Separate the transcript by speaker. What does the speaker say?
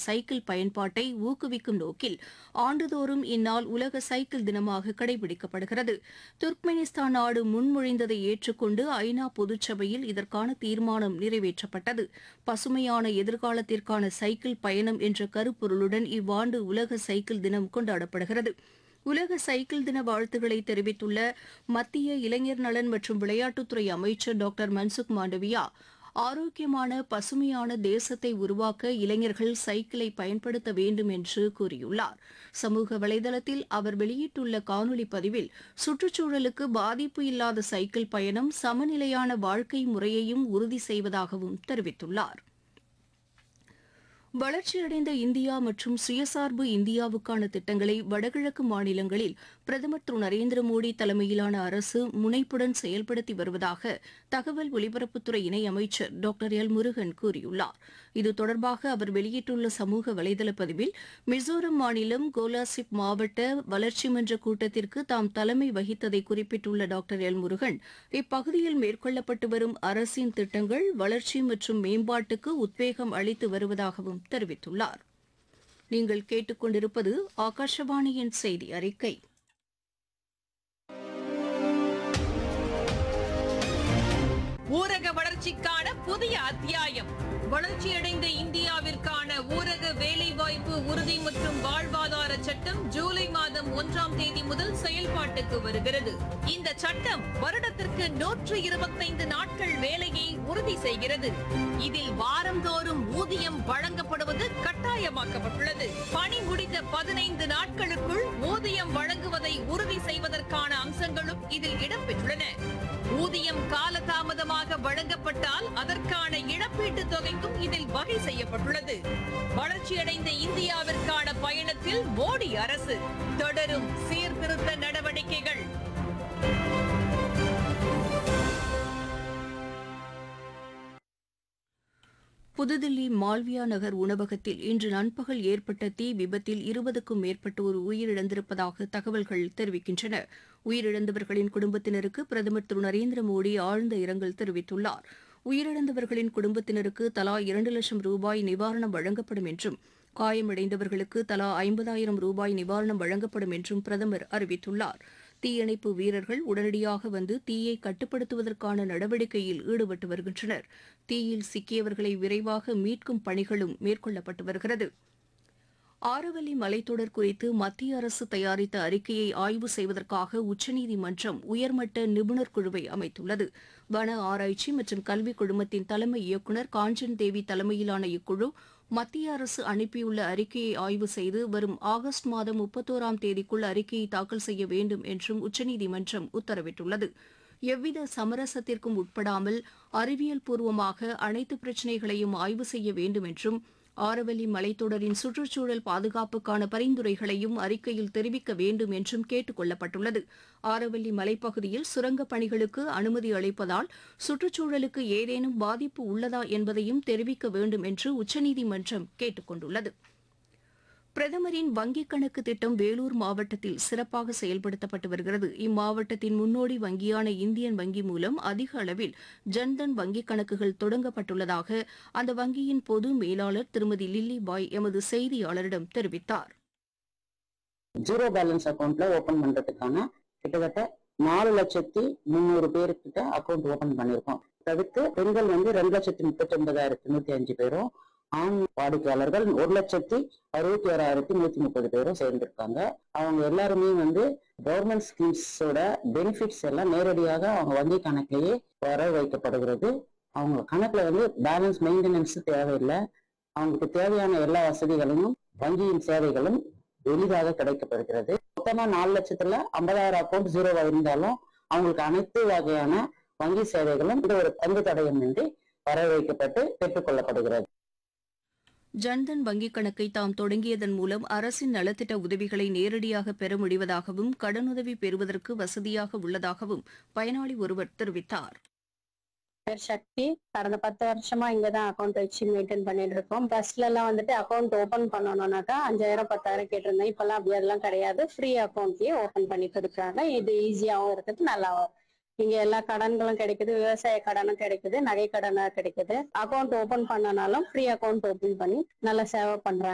Speaker 1: cycle பயன்பாட்டை ஊக்குவிக்கும் நோக்கில் ஆண்டுதோறும் இந்நாள் உலக சைக்கிள் தினமாக கடைபிடிக்கப்படுகிறது துர்க்மெனிஸ்தான் நாடு முன்மொழிந்ததை ஏற்றுக்கொண்டு ஐநா பொதுச்சபையில் இதற்கான தீர்மானம் நிறைவேற்றப்பட்டது பசுமையான எதிர்காலத்திற்கான சைக்கிள் பயணம் என்ற கருப்பொருளுடன் இவ்வாண்டு உலக சைக்கிள் தினம் கொண்டாடப்படுகிறது உலக சைக்கிள் தின வாழ்த்துக்களை தெரிவித்துள்ள மத்திய இளைஞர் நலன் மற்றும் விளையாட்டுத்துறை அமைச்சர் டாக்டர் மன்சுக் மாண்டவியா ஆரோக்கியமான பசுமையான தேசத்தை உருவாக்க இளைஞர்கள் சைக்கிளை பயன்படுத்த வேண்டும் என்று கூறியுள்ளார் சமூக வலைதளத்தில் அவர் வெளியிட்டுள்ள காணொலி பதிவில் சுற்றுச்சூழலுக்கு பாதிப்பு இல்லாத சைக்கிள் பயணம் சமநிலையான வாழ்க்கை முறையையும் உறுதி செய்வதாகவும் தெரிவித்துள்ளார் வளர்ச்சியடைந்த இந்தியா மற்றும் சுயசார்பு இந்தியாவுக்கான திட்டங்களை வடகிழக்கு மாநிலங்களில் பிரதமர் திரு நரேந்திர மோடி தலைமையிலான அரசு முனைப்புடன் செயல்படுத்தி வருவதாக தகவல் ஒலிபரப்புத்துறை இணையமைச்சர் டாக்டர் எல் முருகன் கூறியுள்ளார் இது தொடர்பாக அவர் வெளியிட்டுள்ள சமூக வலைதள பதிவில் மிசோரம் மாநிலம் கோலாசிப் மாவட்ட வளர்ச்சி மன்ற கூட்டத்திற்கு தாம் தலைமை வகித்ததை குறிப்பிட்டுள்ள டாக்டர் எல் முருகன் இப்பகுதியில் மேற்கொள்ளப்பட்டு வரும் அரசின் திட்டங்கள் வளர்ச்சி மற்றும் மேம்பாட்டுக்கு உத்வேகம் அளித்து வருவதாகவும் தெரிவித்துள்ளார் நீங்கள் கேட்டுக்கொண்டிருப்பது ஆகாஷவாணியின் செய்தி அறிக்கை
Speaker 2: ஊரக வளர்ச்சிக்கான புதிய அத்தியாயம் வளர்ச்சியடைந்த இந்தியாவிற்கான ஊரக வேலைவாய்ப்பு உறுதி மற்றும் வாழ்வாதார சட்டம் ஜூலை மாதம் ஒன்றாம் தேதி முதல் செயல்பாட்டுக்கு வருகிறது இந்த சட்டம் வருடத்திற்கு நூற்று இருபத்தைந்து நாட்கள் வேலையை உறுதி செய்கிறது இதில் வாரந்தோறும் ஊதியம் வழங்கப்படுவது கட்டாயமாக்கப்பட்டுள்ளது பணி முடிந்த பதினைந்து நாட்களுக்குள் ஊதியம் வழங்குவதை உறுதி செய்வதற்கான அம்சங்களும் இதில் இடம்பெற்றுள்ளன ஊதியம் காலதாமதமாக வழங்கப்பட்டால் அதற்கான இழப்பீட்டுத் தொகைக்கும் இதில் வகை செய்யப்பட்டுள்ளது வளர்ச்சியடைந்த இந்தியாவிற்கான பயணத்தில் மோடி அரசு தொடரும் சீர்திருத்த நடவடிக்கைகள்
Speaker 1: புதுதில்லி மால்வியா நகர் உணவகத்தில் இன்று நண்பகல் ஏற்பட்ட தீ விபத்தில் இருபதுக்கும் மேற்பட்டோர் உயிரிழந்திருப்பதாக தகவல்கள் தெரிவிக்கின்றன உயிரிழந்தவர்களின் குடும்பத்தினருக்கு பிரதமர் திரு நரேந்திர மோடி ஆழ்ந்த இரங்கல் தெரிவித்துள்ளார் உயிரிழந்தவர்களின் குடும்பத்தினருக்கு தலா இரண்டு லட்சம் ரூபாய் நிவாரணம் வழங்கப்படும் என்றும் காயமடைந்தவர்களுக்கு தலா ஐம்பதாயிரம் ரூபாய் நிவாரணம் வழங்கப்படும் என்றும் பிரதமர் அறிவித்துள்ளார் தீயணைப்பு வீரர்கள் உடனடியாக வந்து தீயை கட்டுப்படுத்துவதற்கான நடவடிக்கையில் ஈடுபட்டு வருகின்றனர் தீயில் சிக்கியவர்களை விரைவாக மீட்கும் பணிகளும் மேற்கொள்ளப்பட்டு வருகிறது ஆரவல்லி மலைத்தொடர் குறித்து மத்திய அரசு தயாரித்த அறிக்கையை ஆய்வு செய்வதற்காக உச்சநீதிமன்றம் உயர்மட்ட நிபுணர் குழுவை அமைத்துள்ளது வன ஆராய்ச்சி மற்றும் கல்விக் குழுமத்தின் தலைமை இயக்குநர் காஞ்சன் தேவி தலைமையிலான இக்குழு மத்திய அரசு அனுப்பியுள்ள அறிக்கையை ஆய்வு செய்து வரும் ஆகஸ்ட் மாதம் முப்பத்தோராம் தேதிக்குள் அறிக்கையை தாக்கல் செய்ய வேண்டும் என்றும் உச்சநீதிமன்றம் உத்தரவிட்டுள்ளது எவ்வித சமரசத்திற்கும் உட்படாமல் அறிவியல் பூர்வமாக அனைத்து பிரச்சினைகளையும் ஆய்வு செய்ய வேண்டும் என்றும் ஆரவல்லி மலைத்தொடரின் சுற்றுச்சூழல் பாதுகாப்புக்கான பரிந்துரைகளையும் அறிக்கையில் தெரிவிக்க வேண்டும் என்றும் கேட்டுக் கொள்ளப்பட்டுள்ளது ஆரவல்லி மலைப்பகுதியில் சுரங்கப் பணிகளுக்கு அனுமதி அளிப்பதால் சுற்றுச்சூழலுக்கு ஏதேனும் பாதிப்பு உள்ளதா என்பதையும் தெரிவிக்க வேண்டும் என்று உச்சநீதிமன்றம் கேட்டுக் கொண்டுள்ளது பிரதமரின் வங்கிக் கணக்கு திட்டம் வேலூர் மாவட்டத்தில் சிறப்பாக செயல்படுத்தப்பட்டு வருகிறது இம்மாவட்டத்தின் முன்னோடி வங்கியான இந்தியன் வங்கி மூலம் அதிக அளவில் ஜன்தன் வங்கிக் கணக்குகள் தொடங்கப்பட்டுள்ளதாக அந்த வங்கியின் பொது மேலாளர் திருமதி லில்லி பாய் எமது செய்தியாளரிடம் தெரிவித்தார்
Speaker 3: ஜீரோ பேலன்ஸ் அக்கௌண்ட்ல ஓபன் பண்றதுக்கான கிட்டத்தட்ட நாலு லட்சத்தி முந்நூறு பேருக்கிட்ட அக்கௌண்ட் ஓபன் பண்ணிருக்கோம் தவிர்த்து பெண்கள் வந்து ரெண்டு லட்சத்தி முப்பத்தி ஒன்பதாயிரத்தி நூத்தி அஞ்சு பேரும் ஆண் வாடிக்கையாளர்கள் ஒரு லட்சத்தி அறுபத்தி ஓராயிரத்தி நூத்தி முப்பது பேரும் சேர்ந்திருக்காங்க அவங்க எல்லாருமே வந்து கவர்மெண்ட் ஸ்கீம்ஸோட பெனிஃபிட்ஸ் எல்லாம் நேரடியாக அவங்க வங்கி கணக்கிலேயே வர வைக்கப்படுகிறது அவங்க கணக்குல வந்து பேலன்ஸ் மெயின்டெனன்ஸ் தேவையில்லை அவங்களுக்கு தேவையான எல்லா வசதிகளையும் வங்கியின் சேவைகளும் எளிதாக கிடைக்கப்படுகிறது மொத்தமா நாலு லட்சத்துல ஐம்பதாயிரம் அக்கௌண்ட் ஜீரோவா இருந்தாலும் அவங்களுக்கு அனைத்து வகையான வங்கி சேவைகளும் இந்த ஒரு தங்கு தடயமின்றி வர வைக்கப்பட்டு பெற்றுக்கொள்ளப்படுகிறது
Speaker 1: ஜன்தன் வங்கிக் கணக்கை தாம் தொடங்கியதன் மூலம் அரசின் நலத்திட்ட உதவிகளை நேரடியாக பெற முடிவதாகவும் கடனுதவி பெறுவதற்கு வசதியாக உள்ளதாகவும் பயனாளி ஒருவர் தெரிவித்தார்
Speaker 4: பேர் சக்தி கடந்த பத்து வருஷமா இங்கதான் அக்கௌண்ட் வச்சு மெயின்டைன் பண்ணிட்டு இருக்கோம் பஸ்ல எல்லாம் வந்துட்டு அக்கௌண்ட் ஓபன் பண்ணணும்னாக்கா அஞ்சாயிரம் பத்தாயிரம் கேட்டிருந்தேன் இப்பெல்லாம் அப்படி அதெல்லாம் கிடையாது ஃப்ரீ அக்கௌண்ட்லயே ஓபன் பண்ணி கொடுக்குறாங்க இது ஈஸியாவும் இருக்குது நல்லாவும் இங்க எல்லா கடன்களும் கிடைக்குது விவசாய கடனும் கிடைக்குது நகை கடனா கிடைக்குது அக்கௌண்ட் ஓபன் பண்ணனாலும் ஃப்ரீ அக்கௌண்ட் ஓபன் பண்ணி நல்லா சேவை பண்றாங்க